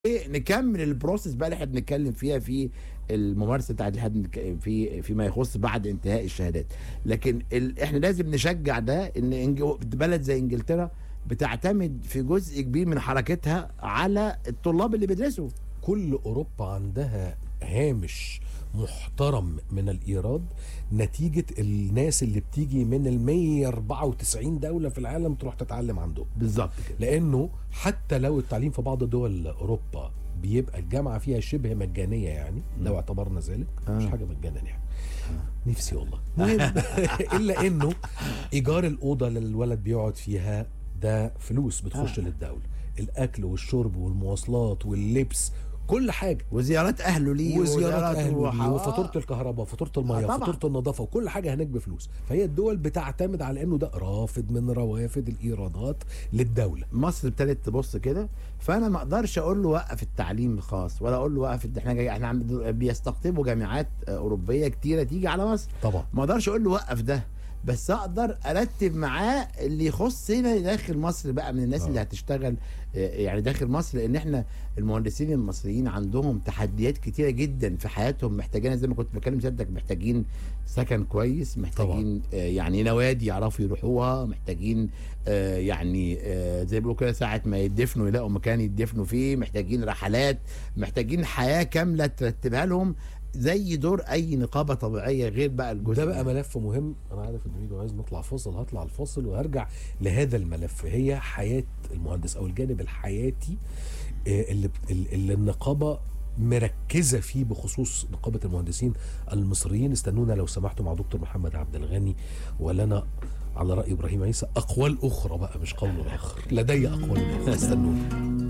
ايه نكمل البروسيس بقى اللي احنا بنتكلم فيها في الممارسه بتاعت اللي احنا بنك- في فيما يخص بعد انتهاء الشهادات لكن ال... احنا لازم نشجع ده ان إنج... بلد زي انجلترا بتعتمد في جزء كبير من حركتها على الطلاب اللي بيدرسوا كل اوروبا عندها هامش محترم من الايراد نتيجه الناس اللي بتيجي من ال 194 دوله في العالم تروح تتعلم عندهم بالظبط كده لانه حتى لو التعليم في بعض دول اوروبا بيبقى الجامعه فيها شبه مجانيه يعني لو اعتبرنا ذلك مش آه. حاجه مجانا يعني نفسي والله المهم الا انه ايجار الاوضه اللي الولد بيقعد فيها ده فلوس بتخش آه. للدوله الاكل والشرب والمواصلات واللبس كل حاجه وزيارات اهله ليه وزيارات اهله وح- ليه آه. وفاتوره الكهرباء فاتوره آه الميه طبعاً. فاتوره النظافه وكل حاجه هناك بفلوس فهي الدول بتعتمد على انه ده رافد من روافد الايرادات للدوله مصر ابتدت تبص كده فانا ما اقدرش اقول له وقف التعليم الخاص ولا اقول له وقف الد- احنا جاي احنا عم بيستقطبوا جامعات آه، اوروبيه كتيره تيجي على مصر طبعا ما اقدرش اقول له وقف ده بس اقدر ارتب معاه اللي يخصنا داخل مصر بقى من الناس آه. اللي هتشتغل آه، يعني داخل مصر لان احنا المهندسين المصريين عندهم تحديات كتيره جدا في حياتهم محتاجين زي ما كنت بكلم سيادتك محتاجين سكن كويس محتاجين آه، يعني نوادي يعرفوا يروحوها محتاجين آه، يعني آه، زي ما بيقولوا كده ساعه ما يدفنوا يلاقوا مكان يدفنوا فيه محتاجين رحلات محتاجين حياه كامله ترتبها لهم زي دور اي نقابه طبيعيه غير بقى الجزء ده بقى ملف مهم انا عارف ان ميدو عايز نطلع فاصل هطلع الفاصل وهرجع لهذا الملف هي حياه المهندس او الجانب الحياتي آه، اللي اللي النقابه مركزه فيه بخصوص نقابه المهندسين المصريين استنونا لو سمحتوا مع دكتور محمد عبد الغني ولنا على راي ابراهيم عيسى اقوال اخرى بقى مش قول اخر لدي اقوال اخرى استنونا